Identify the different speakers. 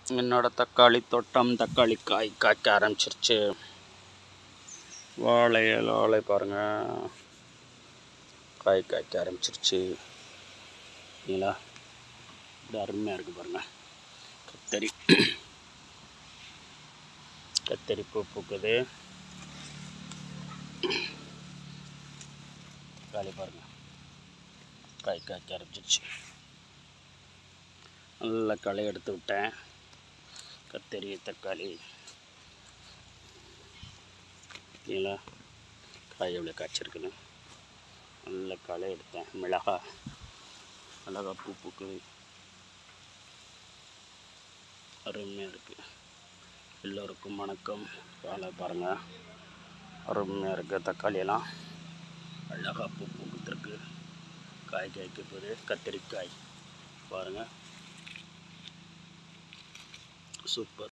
Speaker 1: என்னோட தக்காளி தோட்டம் தக்காளி காய் காய்க்க ஆரம்பிச்சிருச்சு வாழை வாழை பாருங்கள் காய் காய்க்க ஆரம்பிச்சிருச்சு சரிங்களா இது அருமையாக இருக்குது பாருங்கள் கத்தரி கத்தரி பூ பூக்குது தக்காளி பாருங்கள் காய் காய்க்க ஆரம்பிச்சிருச்சு நல்லா களை எடுத்து விட்டேன் கத்தரி தக்காளி பார்த்தீங்களா காய் எவ்வளோ காய்ச்சிருக்குன்னு நல்ல களை எடுத்தேன் மிளகா மிளகா பூ பூக்குது அருமையாக இருக்குது எல்லோருக்கும் வணக்கம் காலை பாருங்கள் அருமையாக இருக்குது தக்காளியெல்லாம் அழகாக பூ பூக்குத்திருக்கு காய் காய்க்க போகுது கத்திரிக்காய் பாருங்கள் சூப்பர்